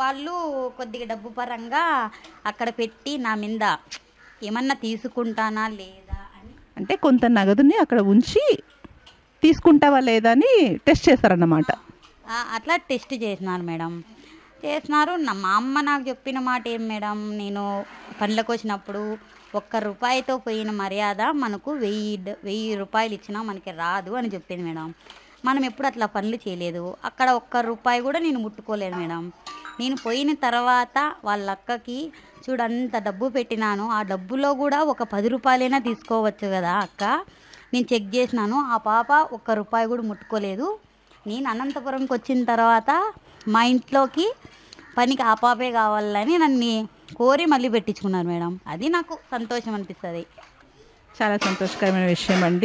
వాళ్ళు కొద్దిగా డబ్బు పరంగా అక్కడ పెట్టి నా మీద ఏమన్నా తీసుకుంటానా లేదా అని అంటే కొంత నగదుని అక్కడ ఉంచి తీసుకుంటావా లేదా అని టెస్ట్ చేస్తారన్నమాట ఆ, అట్లా టెస్ట్ చేసినారు మేడం చేసినారు నా- మా అమ్మ నాకు చెప్పిన మాట ఏం మేడం నేను పనులకు వచ్చినప్పుడు ఒక్క రూపాయితో పోయిన మర్యాద మనకు వెయ్యి డ- వెయ్యి రూపాయలు ఇచ్చినా మనకి రాదు అని చెప్పింది మేడం మనం ఎప్పుడు అట్లా పనులు చేయలేదు అక్కడ ఒక్క రూపాయి కూడా నేను ముట్టుకోలేదు మేడం నేను పోయిన తర్వాత వాళ్ళ అక్కకి చూడు అంత డబ్బు పెట్టినాను ఆ డబ్బులో కూడా ఒక పది రూపాయలైనా తీసుకోవచ్చు కదా అక్క నేను చెక్ చేసినాను ఆ పాప ఒక్క రూపాయి కూడా ముట్టుకోలేదు నేను అనంతపురంకి వచ్చిన తర్వాత మా ఇంట్లోకి పనికి ఆ పాపే కావాలని నన్ను కోరి మళ్ళీ పెట్టించుకున్నారు మేడం అది నాకు సంతోషం అనిపిస్తుంది చాలా సంతోషకరమైన విషయం అండి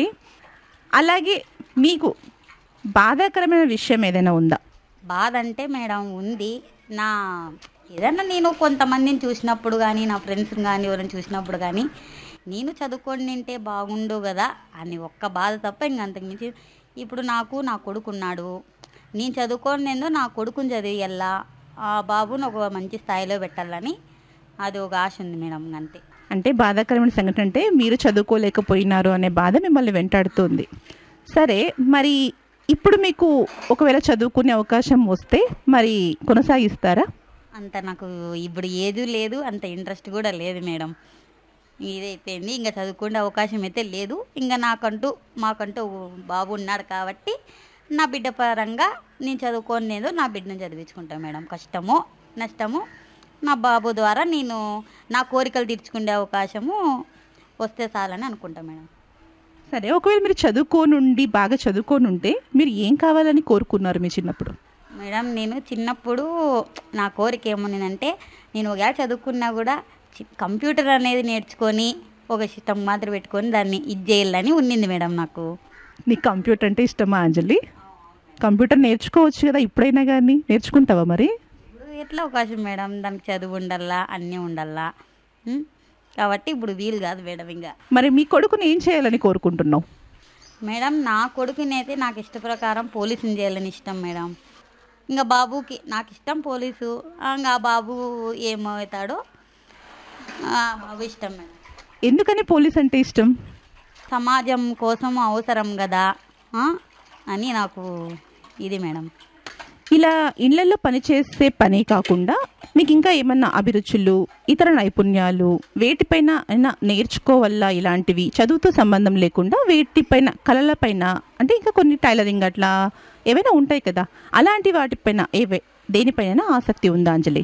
అలాగే మీకు బాధాకరమైన విషయం ఏదైనా ఉందా బాధ అంటే మేడం ఉంది నా ఏదన్నా నేను కొంతమందిని చూసినప్పుడు కానీ నా ఫ్రెండ్స్ని కానీ ఎవరైనా చూసినప్పుడు కానీ నేను చదువుకొని నింటే బాగుండు కదా అని ఒక్క బాధ తప్ప ఇంక అంతకుమించి ఇప్పుడు నాకు నా కొడుకు ఉన్నాడు నేను చదువుకొని నేను నా కొడుకుని చదివియల్లా ఆ బాబుని ఒక మంచి స్థాయిలో పెట్టాలని అది ఒక ఆశ ఉంది మేడం ఇంక అంతే అంటే బాధాకరమైన సంఘటన అంటే మీరు చదువుకోలేకపోయినారు అనే బాధ మిమ్మల్ని వెంటాడుతుంది సరే మరి ఇప్పుడు మీకు ఒకవేళ చదువుకునే అవకాశం వస్తే మరి కొనసాగిస్తారా అంత నాకు ఇప్పుడు ఏది లేదు అంత ఇంట్రెస్ట్ కూడా లేదు మేడం ఇదైపోయింది ఇంకా చదువుకునే అవకాశం అయితే లేదు ఇంకా నాకంటూ మాకంటూ ఓ బాబు ఉన్నాడు కాబట్టి నా బిడ్డ పరంగా నేను చదువుకోలేదు నా బిడ్డను చదివించుకుంటాను మేడం కష్టమో నష్టమో నా బాబు ద్వారా నేను నా కోరికలు తీర్చుకునే అవకాశము వస్తే చాలని అనుకుంటాను మేడం సరే ఒకవేళ మీరు చదువుకోనుండి బాగా చదువుకోనుంటే మీరు ఏం కావాలని కోరుకున్నారు మీ చిన్నప్పుడు మేడం నేను చిన్నప్పుడు నా కోరిక ఏముందంటే నేను ఒకవేళ చదువుకున్నా కూడా చి- కంప్యూటర్ అనేది నేర్చుకొని ఒక సిస్టమ్ మాత్రం పెట్టుకొని దాన్ని ఇది చేయాలని ఉన్నింది మేడం నాకు నీకు కంప్యూటర్ అంటే ఇష్టమా అంజలి కంప్యూటర్ నేర్చుకోవచ్చు కదా ఇప్పుడైనా కానీ నేర్చుకుంటావా మరి ఇప్పుడు ఎట్లా అవకాశం మేడం దానికి చదువు ఉండాలా అన్నీ ఉండాలా ఉం? కాబట్టి ఇప్పుడు వీలు కాదు మేడం ఇంకా మరి మీ కొడుకుని ఏం చేయాలని కోరుకుంటున్నావు మేడం నా కొడుకునైతే నాకు ఇష్ట ప్రకారం పోలీసుని చేయాలని ఇష్టం మేడం ఇంకా బాబుకి నాకు ఇష్టం పోలీసు ఆ, ఇంకా ఆ బాబు ఏమవుతాడో ఆ బాబు ఇష్టం మేడం ఎందుకని పోలీస్ అంటే ఇష్టం సమాజం కోసం అవసరం కదా ఆ? అని నాకు ఇది మేడం ఇలా ఇళ్లలో పనిచేసే పనే కాకుండా మీకు ఇంకా ఏమన్నా అభిరుచులు ఇతర నైపుణ్యాలు వేటిపైన అయినా నేర్చుకోవాలా ఇలాంటివి చదువుతో సంబంధం లేకుండా వేటిపైన కళలపైన అంటే ఇంకా కొన్ని టైలరింగ్ అట్లా ఏవైనా ఉంటాయి కదా అలాంటి వాటిపైన ఏవే దేనిపైన ఆసక్తి ఉందా అంజలి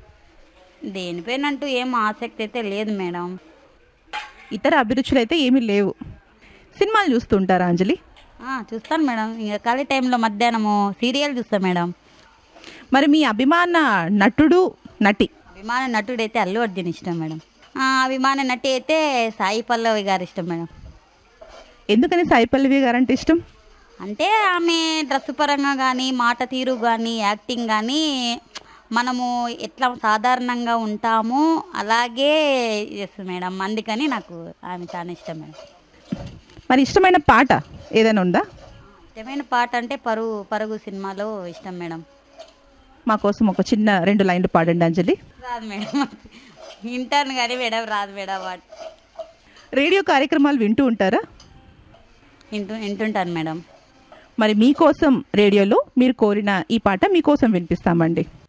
దేనిపైన అంటూ ఏం ఆసక్తి అయితే లేదు మేడం ఇతర అభిరుచులు అయితే ఏమీ లేవు సినిమాలు చూస్తుంటారా అంజలి ఆ, చూస్తాను మేడం ఇంకా ఖాళీ టైంలో మధ్యాహ్నము సీరియల్ చూస్తాను మేడం మరి మీ అభిమాన నటుడు నటి అభిమాన నటుడైతే అల్లు అర్జున్ ఇష్టం మేడం ఆ, అభిమాన నటి అయితే సాయి పల్లవి గారు ఇష్టం మేడం ఎందుకని సాయి పల్లవి గారంటే ఇష్టం అంటే ఆమె డ్రెస్ పరంగా కానీ మాట తీరు కానీ యాక్టింగ్ కానీ మనము ఎట్లా సాధారణంగా ఉంటామో అలాగే చేస్తుంది మేడం అందుకని నాకు ఆమె చాలా ఇష్టం మేడం మరి ఇష్టమైన పాట ఏదైనా ఉందా ఇష్టమైన పాట అంటే పరుగు పరుగు సినిమాలో ఇష్టం మేడం మా కోసం ఒక చిన్న రెండు లైన్లు పాడండి అంజలి రాదు మేడం వింటాను కానీ మేడం రాదు మేడం పాట రేడియో కార్యక్రమాలు వింటూ ఉంటారా వింటూ వింటుంటాను మేడం మరి మీకోసం రేడియోలో మీరు కోరిన ఈ పాట మీకోసం వినిపిస్తామండి